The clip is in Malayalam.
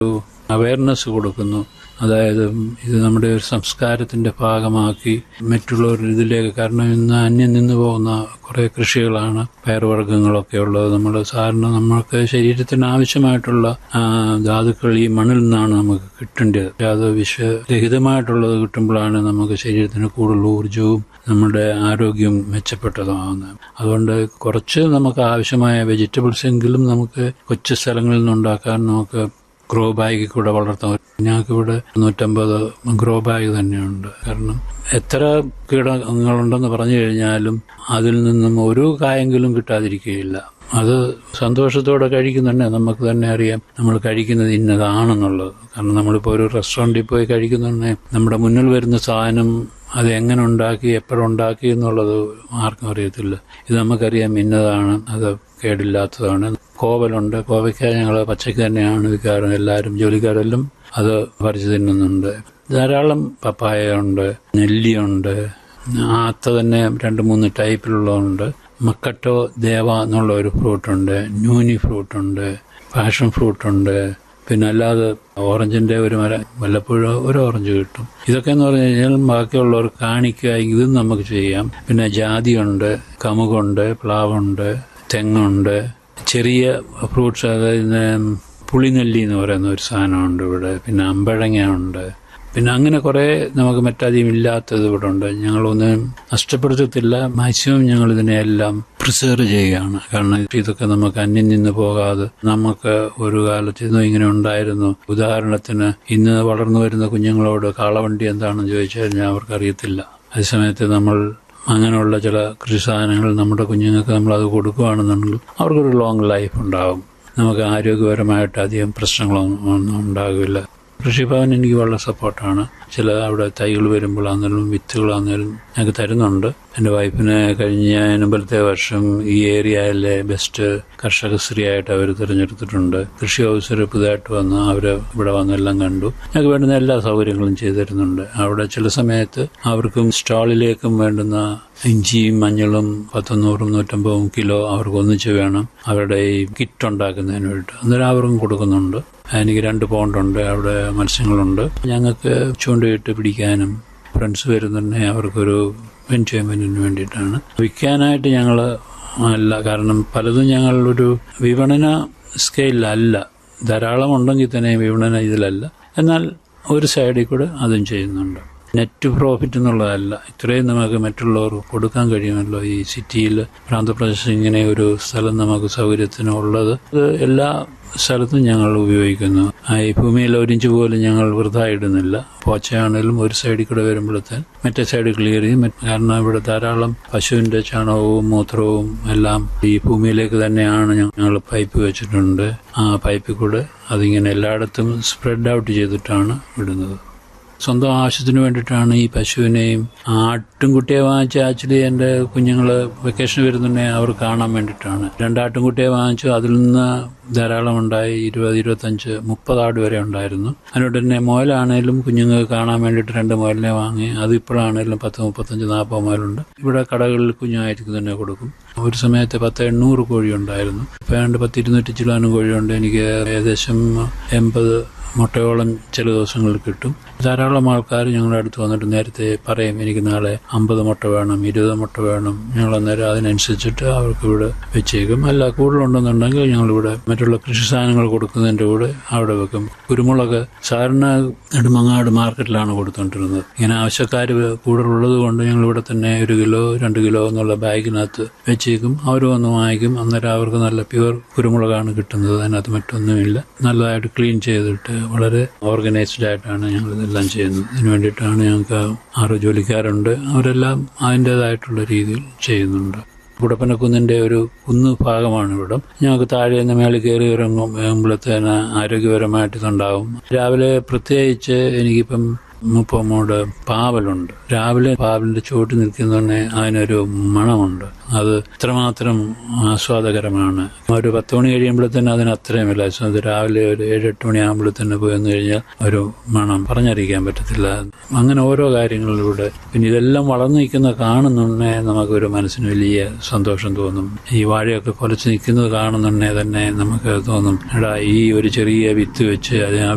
അവയർനെസ് കൊടുക്കുന്നു അതായത് ഇത് നമ്മുടെ ഒരു സംസ്കാരത്തിന്റെ ഭാഗമാക്കി മറ്റുള്ളവർ ഇതിലേക്ക് കാരണം ഇന്ന് അന്യം നിന്ന് പോകുന്ന കുറെ കൃഷികളാണ് പയറുവർഗ്ഗങ്ങളൊക്കെ ഉള്ളത് നമ്മൾ സാറിന് നമ്മൾക്ക് ശരീരത്തിന് ആവശ്യമായിട്ടുള്ള ആ, ധാതുക്കൾ ഈ മണ്ണിൽ നിന്നാണ് നമുക്ക് കിട്ടേണ്ടത് അത് വിഷരഹിതമായിട്ടുള്ളത് കിട്ടുമ്പോഴാണ് നമുക്ക് ശരീരത്തിന് കൂടുതൽ ഊർജവും നമ്മുടെ ആരോഗ്യം മെച്ചപ്പെട്ടതാകുന്നത് അതുകൊണ്ട് കുറച്ച് നമുക്ക് ആവശ്യമായ വെജിറ്റബിൾസ് എങ്കിലും നമുക്ക് കൊച്ചു സ്ഥലങ്ങളിൽ നിന്നുണ്ടാക്കാൻ നമുക്ക് ഗ്രോ ബാഗിൽ കൂടെ വളർത്താം ഞങ്ങൾക്ക് ഇവിടെ നൂറ്റമ്പത് ഗ്രോ ബാഗ് തന്നെയുണ്ട് കാരണം എത്ര കീടങ്ങളുണ്ടെന്ന് പറഞ്ഞു കഴിഞ്ഞാലും അതിൽ നിന്നും ഒരു കായെങ്കിലും കിട്ടാതിരിക്കുകയില്ല അത് സന്തോഷത്തോടെ കഴിക്കുന്നുണ്ട് നമുക്ക് തന്നെ അറിയാം നമ്മൾ കഴിക്കുന്നത് ഇന്നതാണെന്നുള്ളത് കാരണം നമ്മളിപ്പോൾ ഒരു റെസ്റ്റോറൻറ്റിൽ പോയി കഴിക്കുന്നുണ്ടെ നമ്മുടെ മുന്നിൽ വരുന്ന സാധനം അത് എങ്ങനെ ഉണ്ടാക്കി എപ്പോഴുണ്ടാക്കി എന്നുള്ളത് ആർക്കും അറിയത്തില്ല ഇത് നമുക്കറിയാം ഇന്നതാണ് അത് കേടില്ലാത്തതാണ് കോവലുണ്ട് കോവയ്ക്ക ഞങ്ങൾ പച്ചയ്ക്ക് തന്നെയാണ് വിൽക്കാറ് എല്ലാവരും ജോലിക്കാരെല്ലാം അത് പറിച്ചു തിന്നുന്നുണ്ട് ധാരാളം പപ്പായ ഉണ്ട് നെല്ലിയുണ്ട് ആത്ത തന്നെ രണ്ട് മൂന്ന് ടൈപ്പിലുള്ളതുണ്ട് മക്കട്ടോ ദേവ എന്നുള്ള ഒരു ഫ്രൂട്ടുണ്ട് ന്യൂനി ഫ്രൂട്ടുണ്ട് പാഷൻ ഫ്രൂട്ടുണ്ട് പിന്നെ അല്ലാതെ ഓറഞ്ചിന്റെ ഒരു മരം വല്ലപ്പോഴും ഒരു ഓറഞ്ച് കിട്ടും ഇതൊക്കെ എന്ന് പറഞ്ഞു കഴിഞ്ഞാൽ ബാക്കിയുള്ളവർ കാണിക്കുക ഇതും നമുക്ക് ചെയ്യാം പിന്നെ ജാതിയുണ്ട് കമുകുണ്ട് പ്ലാവുണ്ട് തെങ്ങുണ്ട് ചെറിയ ഫ്രൂട്ട്സ് അതായത് പുളിനെല്ലി എന്ന് പറയുന്ന ഒരു സാധനമുണ്ട് ഇവിടെ പിന്നെ അമ്പഴങ്ങ ഉണ്ട് പിന്നെ അങ്ങനെ കുറെ നമുക്ക് മറ്റധികം ഇല്ലാത്തത് ഇവിടെ ഉണ്ട് ഞങ്ങളൊന്നും നഷ്ടപ്പെടുത്തത്തില്ല മാക്സിമം ഞങ്ങൾ ഇതിനെയെല്ലാം പ്രിസേർവ് ചെയ്യുകയാണ് കാരണം ഇതൊക്കെ നമുക്ക് അന്യം നിന്ന് പോകാതെ നമുക്ക് ഒരു കാലത്ത് ഇന്നും ഇങ്ങനെ ഉണ്ടായിരുന്നു ഉദാഹരണത്തിന് ഇന്ന് വളർന്നു വരുന്ന കുഞ്ഞുങ്ങളോട് കാളവണ്ടി എന്താണെന്ന് ചോദിച്ചു കഴിഞ്ഞാൽ അവർക്കറിയത്തില്ല അതേസമയത്ത് നമ്മൾ അങ്ങനെയുള്ള ചില കൃഷി സാധനങ്ങൾ നമ്മുടെ കുഞ്ഞുങ്ങൾക്ക് നമ്മൾ അത് കൊടുക്കുകയാണെന്നുണ്ടെങ്കിൽ അവർക്കൊരു ലോങ് ലൈഫ് ഉണ്ടാകും നമുക്ക് ആരോഗ്യപരമായിട്ട് അധികം പ്രശ്നങ്ങളൊന്നും ഒന്നും ഉണ്ടാകില്ല കൃഷിഭവൻ എനിക്ക് വളരെ സപ്പോർട്ടാണ് ചില അവിടെ തൈകൾ വരുമ്പോഴാണെങ്കിലും വിത്തുകളാണെങ്കിലും ഞങ്ങൾക്ക് തരുന്നുണ്ട് എൻ്റെ വൈഫിനെ കഴിഞ്ഞ മുമ്പത്തെ വർഷം ഈ ഏരിയയിലെ ബെസ്റ്റ് കർഷക സ്ത്രീയായിട്ട് അവർ തിരഞ്ഞെടുത്തിട്ടുണ്ട് കൃഷി ഓഫീസർ പുതുതായിട്ട് വന്ന് അവർ ഇവിടെ വന്നെല്ലാം കണ്ടു ഞങ്ങൾക്ക് വേണ്ടുന്ന എല്ലാ സൗകര്യങ്ങളും ചെയ്തു തരുന്നുണ്ട് അവിടെ ചില സമയത്ത് അവർക്കും സ്റ്റാളിലേക്കും വേണ്ടുന്ന ഇഞ്ചിയും മഞ്ഞളും പത്തൊന്നൂറും നൂറ്റമ്പതും കിലോ അവർക്ക് ഒന്നിച്ച് വേണം അവരുടെ ഈ കിറ്റ് ഉണ്ടാക്കുന്നതിന് വേണ്ടിയിട്ട് അന്നേരം അവർക്കും കൊടുക്കുന്നുണ്ട് എനിക്ക് രണ്ട് പോണ്ടുണ്ട് അവിടെ മത്സ്യങ്ങളുണ്ട് ഞങ്ങൾക്ക് ചൂണ്ടയിട്ട് പിടിക്കാനും ഫ്രണ്ട്സ് വരുന്നുണ്ടെങ്കിൽ അവർക്കൊരു എൻജോയ്മെന്റിന് വേണ്ടിയിട്ടാണ് വിൽക്കാനായിട്ട് ഞങ്ങൾ അല്ല കാരണം പലതും ഞങ്ങൾ ഒരു വിപണന സ്കെയിലല്ല ധാരാളം ഉണ്ടെങ്കിൽ തന്നെ വിപണന ഇതിലല്ല എന്നാൽ ഒരു സൈഡിൽ കൂടെ അതും ചെയ്യുന്നുണ്ട് നെറ്റ് പ്രോഫിറ്റ് എന്നുള്ളതല്ല ഇത്രയും നമുക്ക് മറ്റുള്ളവർക്ക് കൊടുക്കാൻ കഴിയുമല്ലോ ഈ സിറ്റിയിൽ പ്രാന്തപ്രദേശം ഇങ്ങനെ ഒരു സ്ഥലം നമുക്ക് സൗകര്യത്തിന് ഉള്ളത് അത് എല്ലാ സ്ഥലത്തും ഞങ്ങൾ ഉപയോഗിക്കുന്നു ആ ഈ ഭൂമിയിൽ ഒരിഞ്ച് പോലും ഞങ്ങൾ വൃഥാ ഇടുന്നില്ല പോച്ചയാണെങ്കിലും ഒരു സൈഡിൽ കൂടെ വരുമ്പോഴത്തേൻ മറ്റേ സൈഡ് ക്ലിയർ ചെയ്യും മറ്റ് കാരണം ഇവിടെ ധാരാളം പശുവിന്റെ ചാണകവും മൂത്രവും എല്ലാം ഈ ഭൂമിയിലേക്ക് തന്നെയാണ് ഞങ്ങൾ പൈപ്പ് വെച്ചിട്ടുണ്ട് ആ പൈപ്പിൽ കൂടെ അതിങ്ങനെ എല്ലായിടത്തും സ്പ്രെഡ് ഔട്ട് ചെയ്തിട്ടാണ് വിടുന്നത് സ്വന്തം ആവശ്യത്തിന് വേണ്ടിയിട്ടാണ് ഈ പശുവിനെയും ആട്ടുംകുട്ടിയെ വാങ്ങിച്ച ആക്ച്വലി എൻ്റെ കുഞ്ഞുങ്ങൾ വെക്കേഷൻ വരുന്നുണ്ടെങ്കിൽ അവർ കാണാൻ വേണ്ടിയിട്ടാണ് രണ്ടാട്ടുംകുട്ടിയെ വാങ്ങിച്ചു അതിൽ നിന്ന് ധാരാളം ഉണ്ടായി ഇരുപത് ഇരുപത്തഞ്ച് മുപ്പത് ആട് വരെ ഉണ്ടായിരുന്നു അതിനോട് തന്നെ മുയലാണേലും കുഞ്ഞുങ്ങൾക്ക് കാണാൻ വേണ്ടിയിട്ട് രണ്ട് മുയലിനെ വാങ്ങി അത് ഇപ്പോഴാണേലും പത്ത് മുപ്പത്തഞ്ച് നാൽപ്പത് മുയലുണ്ട് ഇവിടെ കടകളിൽ കുഞ്ഞായിരിക്കും തന്നെ കൊടുക്കും ഒരു സമയത്ത് പത്ത് എണ്ണൂറ് കോഴി ഉണ്ടായിരുന്നു ഇപ്പം ഏതാണ്ട് പത്ത് ഇരുന്നൂറ്റി ചിലാനും കോഴിയുണ്ട് എനിക്ക് ഏകദേശം എൺപത് മുട്ടയോളം ചില ദിവസങ്ങളിൽ കിട്ടും ധാരാളം ആൾക്കാർ ഞങ്ങളുടെ അടുത്ത് വന്നിട്ട് നേരത്തെ പറയും എനിക്ക് നാളെ അമ്പത് മുട്ട വേണം ഇരുപത് മുട്ട വേണം ഞങ്ങൾ അന്നേരം അതിനനുസരിച്ചിട്ട് അവർക്ക് ഇവിടെ വെച്ചേക്കും അല്ല കൂടുതലുണ്ടെന്നുണ്ടെങ്കിൽ ഞങ്ങളിവിടെ മറ്റുള്ള കൃഷി സാധനങ്ങൾ കൊടുക്കുന്നതിന്റെ കൂടെ അവിടെ വെക്കും കുരുമുളക് സാധാരണ നെടുമങ്ങാട് മാർക്കറ്റിലാണ് കൊടുത്തുകൊണ്ടിരുന്നത് ഇങ്ങനെ ആവശ്യക്കാർ കൂടുതലുള്ളത് കൊണ്ട് ഞങ്ങൾ ഇവിടെ തന്നെ ഒരു കിലോ രണ്ട് കിലോ എന്നുള്ള ബാഗിനകത്ത് വെച്ചേക്കും അവർ വന്ന് വാങ്ങിക്കും അന്നേരം അവർക്ക് നല്ല പ്യുവർ കുരുമുളകാണ് കിട്ടുന്നത് അതിനകത്ത് മറ്റൊന്നുമില്ല നല്ലതായിട്ട് ക്ലീൻ ചെയ്തിട്ട് വളരെ ഓർഗനൈസ്ഡ് ആയിട്ടാണ് ഞങ്ങൾ ഇതെല്ലാം ചെയ്യുന്നത് ഇതിനു വേണ്ടിയിട്ടാണ് ഞങ്ങൾക്ക് ആറ് ജോലിക്കാരുണ്ട് അവരെല്ലാം അതിൻ്റെതായിട്ടുള്ള രീതിയിൽ ചെയ്യുന്നുണ്ട് കുടപ്പനക്കുന്നിന്റെ ഒരു കുന്ന് ഭാഗമാണ് ഇവിടം ഞങ്ങൾക്ക് താഴെ നിന്ന് മേളിൽ കയറി ഇറങ്ങുമ്പോഴത്തേന് ആരോഗ്യപരമായിട്ട് ഇതുണ്ടാവും രാവിലെ പ്രത്യേകിച്ച് എനിക്കിപ്പം മുപ്പമ്മോട് പാവലുണ്ട് രാവിലെ പാവലിന്റെ ചുവട്ടിൽ നിൽക്കുന്നതന്നെ അതിനൊരു മണമുണ്ട് അത് ഇത്രമാത്രം ആസ്വാദകരമാണ് ഒരു പത്ത് മണി കഴിയുമ്പോഴത്തേന് അതിന് അത്രയും വില അത് രാവിലെ ഒരു ഏഴ് എട്ട് മണി ആകുമ്പോഴത്തേന് പോയി വന്നു കഴിഞ്ഞാൽ ഒരു മണം പറഞ്ഞറിയിക്കാൻ പറ്റത്തില്ല അങ്ങനെ ഓരോ കാര്യങ്ങളിലൂടെ പിന്നെ ഇതെല്ലാം വളർന്നു നിൽക്കുന്ന കാണുന്നുണ്ടേ നമുക്കൊരു മനസ്സിന് വലിയ സന്തോഷം തോന്നും ഈ വാഴയൊക്കെ കൊലച്ച് നിൽക്കുന്നത് കാണുന്നുണ്ടേ തന്നെ നമുക്ക് തോന്നും എടാ ഈ ഒരു ചെറിയ വിത്ത് വെച്ച് അതിനെ